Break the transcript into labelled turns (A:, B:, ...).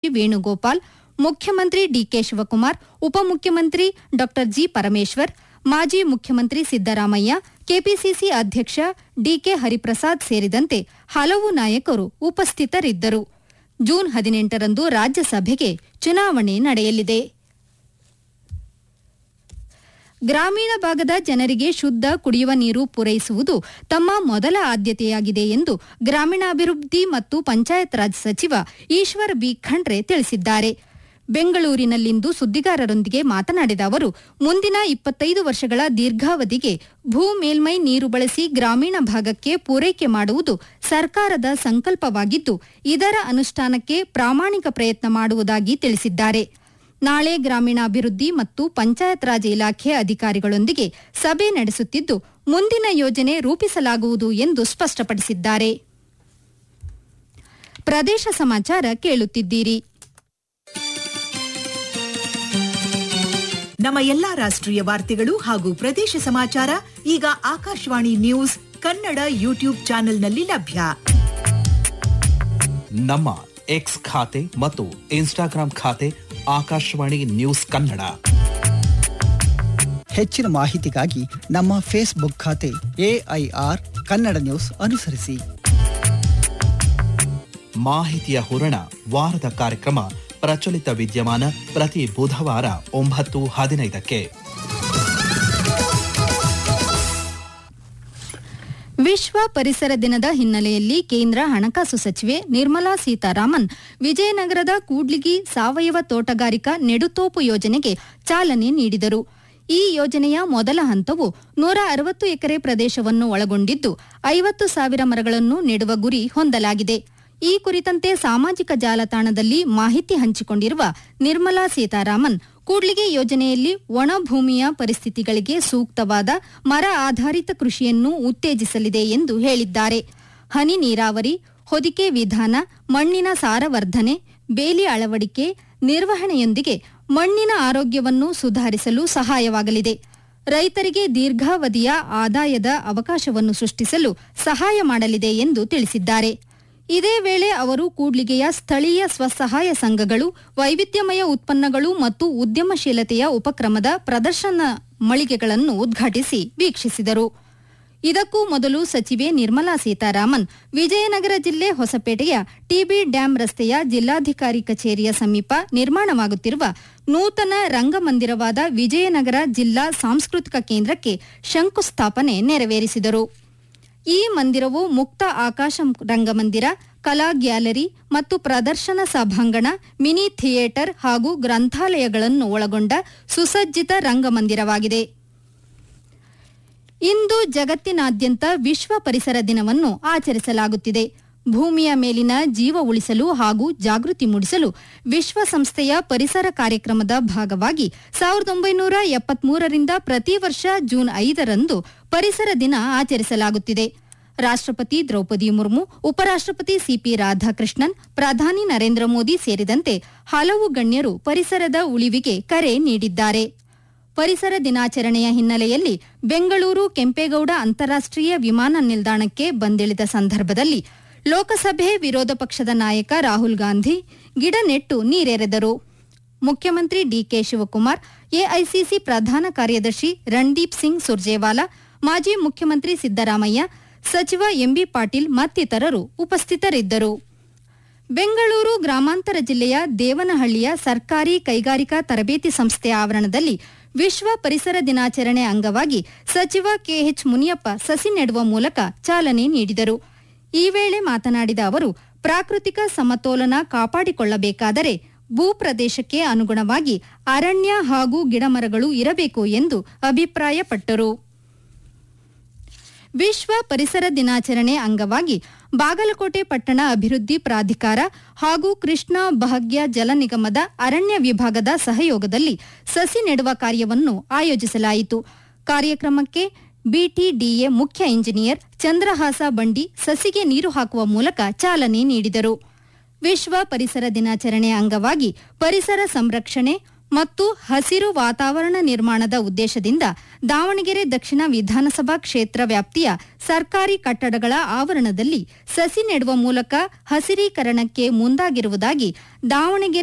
A: ವೇಣುಗೋಪಾಲ್ ಮುಖ್ಯಮಂತ್ರಿ ಡಿಕೆ ಶಿವಕುಮಾರ್ ಉಪಮುಖ್ಯಮಂತ್ರಿ ಡಾ ಜಿ ಪರಮೇಶ್ವರ್ ಮಾಜಿ ಮುಖ್ಯಮಂತ್ರಿ ಸಿದ್ದರಾಮಯ್ಯ ಕೆಪಿಸಿಸಿ ಅಧ್ಯಕ್ಷ ಡಿಕೆ ಹರಿಪ್ರಸಾದ್ ಸೇರಿದಂತೆ ಹಲವು ನಾಯಕರು ಉಪಸ್ಥಿತರಿದ್ದರು ಜೂನ್ ಹದಿನೆಂಟರಂದು ರಾಜ್ಯಸಭೆಗೆ ಚುನಾವಣೆ ನಡೆಯಲಿದೆ ಗ್ರಾಮೀಣ ಭಾಗದ ಜನರಿಗೆ ಶುದ್ಧ ಕುಡಿಯುವ ನೀರು ಪೂರೈಸುವುದು ತಮ್ಮ ಮೊದಲ ಆದ್ಯತೆಯಾಗಿದೆ ಎಂದು ಗ್ರಾಮೀಣಾಭಿವೃದ್ಧಿ ಮತ್ತು ಪಂಚಾಯತ್ ರಾಜ್ ಸಚಿವ ಈಶ್ವರ್ ಬಿ ಖಂಡ್ರೆ ತಿಳಿಸಿದ್ದಾರೆ ಬೆಂಗಳೂರಿನಲ್ಲಿಂದು ಸುದ್ದಿಗಾರರೊಂದಿಗೆ ಮಾತನಾಡಿದ ಅವರು ಮುಂದಿನ ಇಪ್ಪತ್ತೈದು ವರ್ಷಗಳ ದೀರ್ಘಾವಧಿಗೆ ಭೂ ಮೇಲ್ಮೈ ನೀರು ಬಳಸಿ ಗ್ರಾಮೀಣ ಭಾಗಕ್ಕೆ ಪೂರೈಕೆ ಮಾಡುವುದು ಸರ್ಕಾರದ ಸಂಕಲ್ಪವಾಗಿದ್ದು ಇದರ ಅನುಷ್ಠಾನಕ್ಕೆ ಪ್ರಾಮಾಣಿಕ ಪ್ರಯತ್ನ ಮಾಡುವುದಾಗಿ ತಿಳಿಸಿದ್ದಾರೆ ನಾಳೆ ಗ್ರಾಮೀಣಾಭಿವೃದ್ಧಿ ಮತ್ತು ಪಂಚಾಯತ್ ರಾಜ್ ಇಲಾಖೆ ಅಧಿಕಾರಿಗಳೊಂದಿಗೆ ಸಭೆ ನಡೆಸುತ್ತಿದ್ದು ಮುಂದಿನ ಯೋಜನೆ ರೂಪಿಸಲಾಗುವುದು ಎಂದು ಸ್ಪಷ್ಟಪಡಿಸಿದ್ದಾರೆ ಪ್ರದೇಶ ಸಮಾಚಾರ ಕೇಳುತ್ತಿದ್ದೀರಿ
B: ನಮ್ಮ ಎಲ್ಲಾ ರಾಷ್ಟ್ರೀಯ ವಾರ್ತೆಗಳು ಹಾಗೂ ಪ್ರದೇಶ ಸಮಾಚಾರ ಈಗ ಆಕಾಶವಾಣಿ ನ್ಯೂಸ್ ಕನ್ನಡ ಯೂಟ್ಯೂಬ್ ಚಾನೆಲ್ನಲ್ಲಿ ಲಭ್ಯ
C: ನಮ್ಮ ಎಕ್ಸ್ ಖಾತೆ ಮತ್ತು ಇನ್ಸ್ಟಾಗ್ರಾಂ ಖಾತೆ ಆಕಾಶವಾಣಿ ನ್ಯೂಸ್ ಕನ್ನಡ
D: ಹೆಚ್ಚಿನ ಮಾಹಿತಿಗಾಗಿ ನಮ್ಮ ಫೇಸ್ಬುಕ್ ಖಾತೆ ಎಐಆರ್ ಕನ್ನಡ ನ್ಯೂಸ್ ಅನುಸರಿಸಿ
C: ಮಾಹಿತಿಯ ಹೂರಣ ವಾರದ ಕಾರ್ಯಕ್ರಮ ಪ್ರಚಲಿತ ವಿದ್ಯಮಾನ ಪ್ರತಿ ಬುಧವಾರ ಒಂಬತ್ತು ಹದಿನೈದಕ್ಕೆ
A: ವಿಶ್ವ ಪರಿಸರ ದಿನದ ಹಿನ್ನೆಲೆಯಲ್ಲಿ ಕೇಂದ್ರ ಹಣಕಾಸು ಸಚಿವೆ ನಿರ್ಮಲಾ ಸೀತಾರಾಮನ್ ವಿಜಯನಗರದ ಕೂಡ್ಲಿಗಿ ಸಾವಯವ ತೋಟಗಾರಿಕಾ ನೆಡುತೋಪು ಯೋಜನೆಗೆ ಚಾಲನೆ ನೀಡಿದರು ಈ ಯೋಜನೆಯ ಮೊದಲ ಹಂತವು ನೂರ ಅರವತ್ತು ಎಕರೆ ಪ್ರದೇಶವನ್ನು ಒಳಗೊಂಡಿದ್ದು ಐವತ್ತು ಸಾವಿರ ಮರಗಳನ್ನು ನೆಡುವ ಗುರಿ ಹೊಂದಲಾಗಿದೆ ಈ ಕುರಿತಂತೆ ಸಾಮಾಜಿಕ ಜಾಲತಾಣದಲ್ಲಿ ಮಾಹಿತಿ ಹಂಚಿಕೊಂಡಿರುವ ನಿರ್ಮಲಾ ಸೀತಾರಾಮನ್ ಕೂಡ್ಲಿಗೆ ಯೋಜನೆಯಲ್ಲಿ ಒಣ ಭೂಮಿಯ ಪರಿಸ್ಥಿತಿಗಳಿಗೆ ಸೂಕ್ತವಾದ ಮರ ಆಧಾರಿತ ಕೃಷಿಯನ್ನು ಉತ್ತೇಜಿಸಲಿದೆ ಎಂದು ಹೇಳಿದ್ದಾರೆ ಹನಿ ನೀರಾವರಿ ಹೊದಿಕೆ ವಿಧಾನ ಮಣ್ಣಿನ ಸಾರವರ್ಧನೆ ಬೇಲಿ ಅಳವಡಿಕೆ ನಿರ್ವಹಣೆಯೊಂದಿಗೆ ಮಣ್ಣಿನ ಆರೋಗ್ಯವನ್ನು ಸುಧಾರಿಸಲು ಸಹಾಯವಾಗಲಿದೆ ರೈತರಿಗೆ ದೀರ್ಘಾವಧಿಯ ಆದಾಯದ ಅವಕಾಶವನ್ನು ಸೃಷ್ಟಿಸಲು ಸಹಾಯ ಮಾಡಲಿದೆ ಎಂದು ತಿಳಿಸಿದ್ದಾರೆ ಇದೇ ವೇಳೆ ಅವರು ಕೂಡ್ಲಿಗೆಯ ಸ್ಥಳೀಯ ಸ್ವಸಹಾಯ ಸಂಘಗಳು ವೈವಿಧ್ಯಮಯ ಉತ್ಪನ್ನಗಳು ಮತ್ತು ಉದ್ಯಮಶೀಲತೆಯ ಉಪಕ್ರಮದ ಪ್ರದರ್ಶನ ಮಳಿಗೆಗಳನ್ನು ಉದ್ಘಾಟಿಸಿ ವೀಕ್ಷಿಸಿದರು ಇದಕ್ಕೂ ಮೊದಲು ಸಚಿವೆ ನಿರ್ಮಲಾ ಸೀತಾರಾಮನ್ ವಿಜಯನಗರ ಜಿಲ್ಲೆ ಹೊಸಪೇಟೆಯ ಟಿಬಿ ಡ್ಯಾಂ ರಸ್ತೆಯ ಜಿಲ್ಲಾಧಿಕಾರಿ ಕಚೇರಿಯ ಸಮೀಪ ನಿರ್ಮಾಣವಾಗುತ್ತಿರುವ ನೂತನ ರಂಗಮಂದಿರವಾದ ವಿಜಯನಗರ ಜಿಲ್ಲಾ ಸಾಂಸ್ಕೃತಿಕ ಕೇಂದ್ರಕ್ಕೆ ಶಂಕುಸ್ಥಾಪನೆ ನೆರವೇರಿಸಿದರು ಈ ಮಂದಿರವು ಮುಕ್ತ ಆಕಾಶ ರಂಗಮಂದಿರ ಕಲಾ ಗ್ಯಾಲರಿ ಮತ್ತು ಪ್ರದರ್ಶನ ಸಭಾಂಗಣ ಮಿನಿ ಥಿಯೇಟರ್ ಹಾಗೂ ಗ್ರಂಥಾಲಯಗಳನ್ನು ಒಳಗೊಂಡ ಸುಸಜ್ಜಿತ ರಂಗಮಂದಿರವಾಗಿದೆ ಇಂದು ಜಗತ್ತಿನಾದ್ಯಂತ ವಿಶ್ವ ಪರಿಸರ ದಿನವನ್ನು ಆಚರಿಸಲಾಗುತ್ತಿದೆ ಭೂಮಿಯ ಮೇಲಿನ ಜೀವ ಉಳಿಸಲು ಹಾಗೂ ಜಾಗೃತಿ ಮೂಡಿಸಲು ವಿಶ್ವಸಂಸ್ಥೆಯ ಪರಿಸರ ಕಾರ್ಯಕ್ರಮದ ಭಾಗವಾಗಿ ಸಾವಿರದ ಒಂಬೈನೂರ ಎಪ್ಪತ್ಮೂರರಿಂದ ಪ್ರತಿ ವರ್ಷ ಜೂನ್ ಐದರಂದು ಪರಿಸರ ದಿನ ಆಚರಿಸಲಾಗುತ್ತಿದೆ ರಾಷ್ಟ್ರಪತಿ ದ್ರೌಪದಿ ಮುರ್ಮು ಉಪರಾಷ್ಟ್ರಪತಿ ಸಿಪಿ ರಾಧಾಕೃಷ್ಣನ್ ಪ್ರಧಾನಿ ನರೇಂದ್ರ ಮೋದಿ ಸೇರಿದಂತೆ ಹಲವು ಗಣ್ಯರು ಪರಿಸರದ ಉಳಿವಿಗೆ ಕರೆ ನೀಡಿದ್ದಾರೆ ಪರಿಸರ ದಿನಾಚರಣೆಯ ಹಿನ್ನೆಲೆಯಲ್ಲಿ ಬೆಂಗಳೂರು ಕೆಂಪೇಗೌಡ ಅಂತಾರಾಷ್ಟೀಯ ವಿಮಾನ ನಿಲ್ದಾಣಕ್ಕೆ ಬಂದಿಳಿದ ಸಂದರ್ಭದಲ್ಲಿ ಲೋಕಸಭೆ ವಿರೋಧ ಪಕ್ಷದ ನಾಯಕ ರಾಹುಲ್ ಗಾಂಧಿ ಗಿಡ ನೆಟ್ಟು ನೀರೆರೆದರು ಮುಖ್ಯಮಂತ್ರಿ ಡಿಕೆ ಶಿವಕುಮಾರ್ ಎಐಸಿಸಿ ಪ್ರಧಾನ ಕಾರ್ಯದರ್ಶಿ ರಣದೀಪ್ ಸಿಂಗ್ ಸುರ್ಜೇವಾಲಾ ಮಾಜಿ ಮುಖ್ಯಮಂತ್ರಿ ಸಿದ್ದರಾಮಯ್ಯ ಸಚಿವ ಎಂಬಿ ಪಾಟೀಲ್ ಮತ್ತಿತರರು ಉಪಸ್ಥಿತರಿದ್ದರು ಬೆಂಗಳೂರು ಗ್ರಾಮಾಂತರ ಜಿಲ್ಲೆಯ ದೇವನಹಳ್ಳಿಯ ಸರ್ಕಾರಿ ಕೈಗಾರಿಕಾ ತರಬೇತಿ ಸಂಸ್ಥೆ ಆವರಣದಲ್ಲಿ ವಿಶ್ವ ಪರಿಸರ ದಿನಾಚರಣೆ ಅಂಗವಾಗಿ ಸಚಿವ ಕೆಎಚ್ ಮುನಿಯಪ್ಪ ಸಸಿ ನೆಡುವ ಮೂಲಕ ಚಾಲನೆ ನೀಡಿದರು ಈ ವೇಳೆ ಮಾತನಾಡಿದ ಅವರು ಪ್ರಾಕೃತಿಕ ಸಮತೋಲನ ಕಾಪಾಡಿಕೊಳ್ಳಬೇಕಾದರೆ ಭೂಪ್ರದೇಶಕ್ಕೆ ಅನುಗುಣವಾಗಿ ಅರಣ್ಯ ಹಾಗೂ ಗಿಡಮರಗಳು ಇರಬೇಕು ಎಂದು ಅಭಿಪ್ರಾಯಪಟ್ಟರು ವಿಶ್ವ ಪರಿಸರ ದಿನಾಚರಣೆ ಅಂಗವಾಗಿ ಬಾಗಲಕೋಟೆ ಪಟ್ಟಣ ಅಭಿವೃದ್ಧಿ ಪ್ರಾಧಿಕಾರ ಹಾಗೂ ಕೃಷ್ಣ ಭಾಗ್ಯ ಜಲ ನಿಗಮದ ಅರಣ್ಯ ವಿಭಾಗದ ಸಹಯೋಗದಲ್ಲಿ ಸಸಿ ನೆಡುವ ಕಾರ್ಯವನ್ನು ಆಯೋಜಿಸಲಾಯಿತು ಕಾರ್ಯಕ್ರಮಕ್ಕೆ ಬಿಟಿಡಿಎ ಮುಖ್ಯ ಇಂಜಿನಿಯರ್ ಚಂದ್ರಹಾಸ ಬಂಡಿ ಸಸಿಗೆ ನೀರು ಹಾಕುವ ಮೂಲಕ ಚಾಲನೆ ನೀಡಿದರು ವಿಶ್ವ ಪರಿಸರ ದಿನಾಚರಣೆ ಅಂಗವಾಗಿ ಪರಿಸರ ಸಂರಕ್ಷಣೆ ಮತ್ತು ಹಸಿರು ವಾತಾವರಣ ನಿರ್ಮಾಣದ ಉದ್ದೇಶದಿಂದ ದಾವಣಗೆರೆ ದಕ್ಷಿಣ ವಿಧಾನಸಭಾ ಕ್ಷೇತ್ರ ವ್ಯಾಪ್ತಿಯ ಸರ್ಕಾರಿ ಕಟ್ಟಡಗಳ ಆವರಣದಲ್ಲಿ ಸಸಿ ನೆಡುವ ಮೂಲಕ ಹಸಿರೀಕರಣಕ್ಕೆ ಮುಂದಾಗಿರುವುದಾಗಿ ದಾವಣಗೆರೆ